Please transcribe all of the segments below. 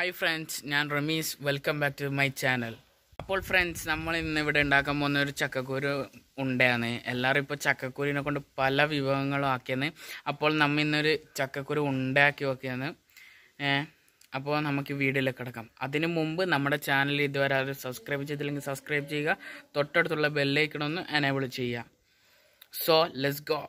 hi friends ഞാൻ Ramees welcome back to my channel അപ്പോൾ friends നമ്മൾ ഇന്ന് ഇവിടെ ഉണ്ടാക്കാൻ പോകുന്ന ഒരു ചക്കക്കുരു ഉണ്ടയാണ് എല്ലാവരും ഇപ്പോൾ ചക്കക്കുരുവിനെ കൊണ്ട് പല വിഭവങ്ങളും ആക്കിയാണ് അപ്പോൾ നമ്മ ഇന്നൊരു ചക്കക്കുരു ഉണ്ടാക്കി നോക്കിയാണ് ഏഹ് അപ്പോൾ നമുക്ക് വീഡിയോയിലേക്ക് കിടക്കാം അതിന് മുമ്പ് നമ്മുടെ ചാനൽ ഇതുവരെ ആരും സബ്സ്ക്രൈബ് ചെയ്തില്ലെങ്കിൽ സബ്സ്ക്രൈബ് ചെയ്യുക തൊട്ടടുത്തുള്ള ബെല്ലൈക്കണൊന്ന് എനേബിൾ ചെയ്യുക സോ ലെറ്റ്സ് ഗോ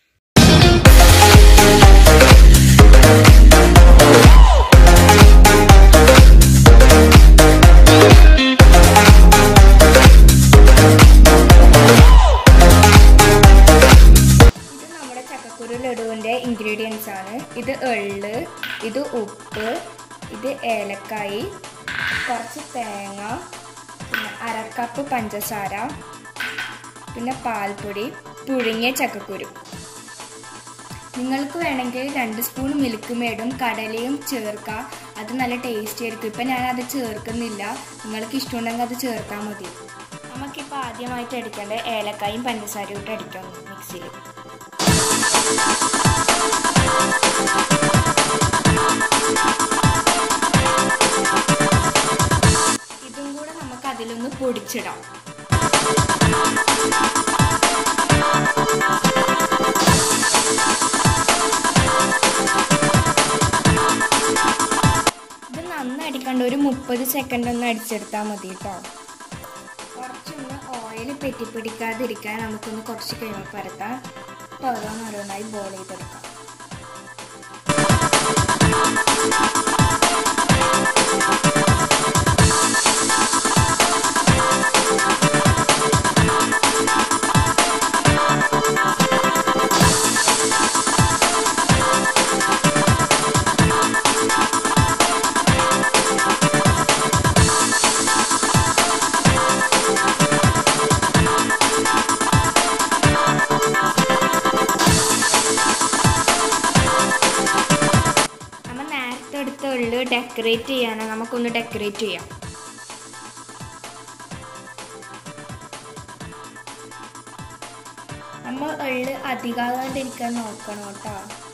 ഇത് നമ്മുടെ ചക്കക്കുരു ലഡുവിൻ്റെ ഇൻഗ്രീഡിയൻസ് ആണ് ഇത് എള്ള് ഇത് ഉപ്പ് ഇത് ഏലക്കായി കുറച്ച് തേങ്ങ പിന്നെ അരക്കപ്പ് പഞ്ചസാര പിന്നെ പാൽപ്പൊടി പുഴുങ്ങിയ ചക്കക്കുരു നിങ്ങൾക്ക് വേണമെങ്കിൽ രണ്ട് സ്പൂൺ മിൽക്ക് മേഡും കടലയും ചേർക്കാം അത് നല്ല ടേസ്റ്റി ആയിരിക്കും ഇപ്പം ഞാൻ അത് ചേർക്കുന്നില്ല നിങ്ങൾക്ക് ഇഷ്ടമുണ്ടെങ്കിൽ അത് ചേർത്താൽ മതി നമുക്കിപ്പോൾ ആദ്യമായിട്ട് അടിക്കേണ്ടത് ഏലക്കായും പഞ്ചസാരയും ഇട്ട് അടിക്കാം മിക്സിയിൽ ഇതും കൂടെ നമുക്ക് അതിലൊന്ന് പൊടിച്ചിടാം ഇത് നന്നായി അടിക്കണ്ട ഒരു മുപ്പത് സെക്കൻഡ് ഒന്ന് അടിച്ചെടുത്താൽ മതി കേട്ടോ കുറച്ചൊന്ന് ഓയിൽ പെറ്റിപ്പിടിക്കാതിരിക്കാൻ നമുക്കൊന്ന് കുറച്ച് കഴിയുമ്പോൾ പരത്താം അപ്പോൾ ഓരോന്നോരോന്നായി ബോൾ ചെയ്തെടുക്കാം നമ്മൾ നേരത്തെ എടുത്ത ഉള്ളു ഡെക്കറേറ്റ് ചെയ്യാനാണ് നമുക്കൊന്ന് ഡെക്കറേറ്റ് ചെയ്യാം നമ്മൾ എള്ള് അധികമാകാണ്ടിരിക്കാൻ നോക്കണം കേട്ടോ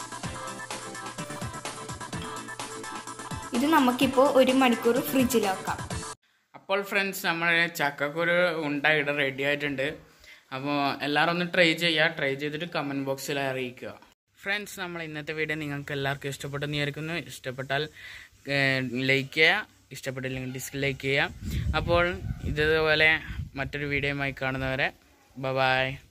ഇത് നമുക്കിപ്പോൾ ഒരു മണിക്കൂർ ഫ്രിഡ്ജിൽ വെക്കാം അപ്പോൾ ഫ്രണ്ട്സ് നമ്മുടെ ചക്കക്കുരു ഉണ്ട ഇവിടെ റെഡി ആയിട്ടുണ്ട് അപ്പോൾ എല്ലാവരും ഒന്ന് ട്രൈ ചെയ്യുക ട്രൈ ചെയ്തിട്ട് കമൻറ്റ് ബോക്സിൽ അറിയിക്കുക ഫ്രണ്ട്സ് നമ്മൾ ഇന്നത്തെ വീഡിയോ നിങ്ങൾക്ക് എല്ലാവർക്കും ഇഷ്ടപ്പെട്ടെന്ന് വിചാരിക്കുന്നു ഇഷ്ടപ്പെട്ടാൽ ലൈക്ക് ചെയ്യുക ഇഷ്ടപ്പെട്ടില്ലെങ്കിൽ ഡിസ്ലൈക്ക് ചെയ്യുക അപ്പോൾ ഇതുപോലെ മറ്റൊരു വീഡിയോയുമായി കാണുന്നവരെ ബ ബായ്